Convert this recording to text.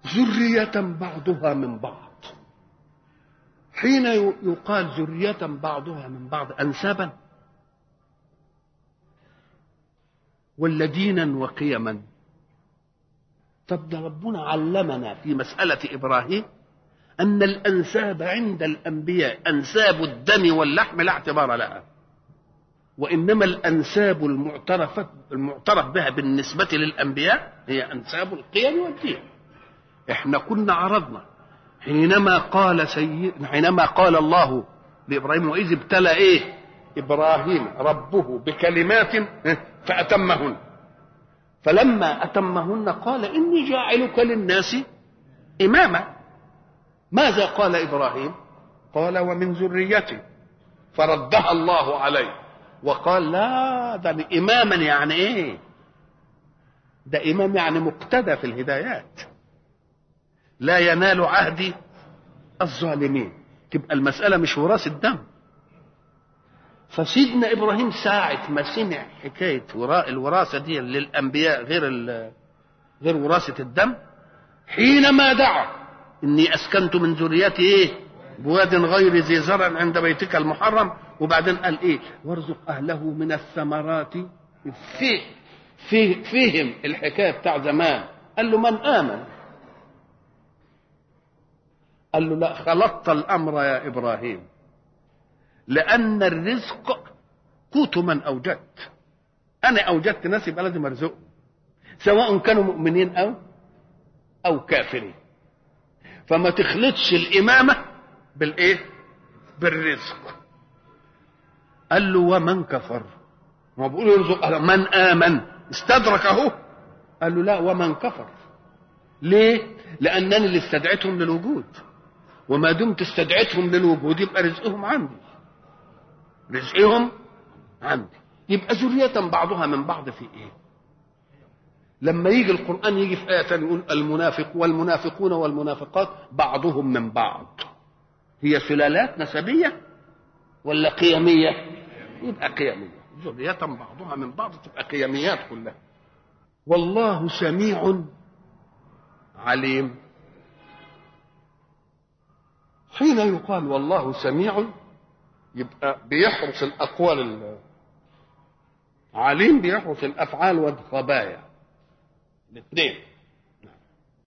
ذرية بعضها من بعض حين يقال ذرية بعضها من بعض أنسابا ولا دينا وقيما طب ده ربنا علمنا في مسألة إبراهيم أن الأنساب عند الأنبياء أنساب الدم واللحم لا اعتبار لها وإنما الأنساب المعترف المعترف بها بالنسبة للأنبياء هي أنساب القيم والدين احنا كنا عرضنا حينما قال سيد حينما قال الله لابراهيم واذ ابتلى ايه ابراهيم ربه بكلمات فاتمهن فلما اتمهن قال اني جاعلك للناس اماما ماذا قال ابراهيم قال ومن ذريتي فردها الله عليه وقال لا ده اماما يعني ايه ده امام يعني مقتدى في الهدايات لا ينال عهدي الظالمين تبقى المسألة مش وراثة دم فسيدنا إبراهيم ساعة ما سمع حكاية وراء الوراثة دي للأنبياء غير غير وراثة الدم حينما دعا إني أسكنت من ذريتي إيه بواد غير ذي زرع عند بيتك المحرم وبعدين قال إيه وارزق أهله من الثمرات في في فيهم الحكاية بتاع زمان قال له من آمن قال له لا خلطت الامر يا ابراهيم لان الرزق قوت من اوجدت انا اوجدت ناس يبقى لازم ارزقهم سواء كانوا مؤمنين او او كافرين فما تخلطش الامامه بالايه بالرزق قال له ومن كفر ما بيقول يرزق من امن استدرك اهو قال له لا ومن كفر ليه لانني اللي استدعيتهم للوجود وما دمت استدعيتهم للوجود يبقى رزقهم عندي رزقهم عندي يبقى ذرية بعضها من بعض في ايه لما يجي القرآن يجي في آية ثانية يقول المنافق والمنافقون والمنافقات بعضهم من بعض هي سلالات نسبية ولا قيمية يبقى قيمية ذرية بعضها من بعض تبقى قيميات كلها والله سميع عليم حين يقال والله سميع يبقى بيحرس الأقوال عليم بيحرس الأفعال والخبايا الاثنين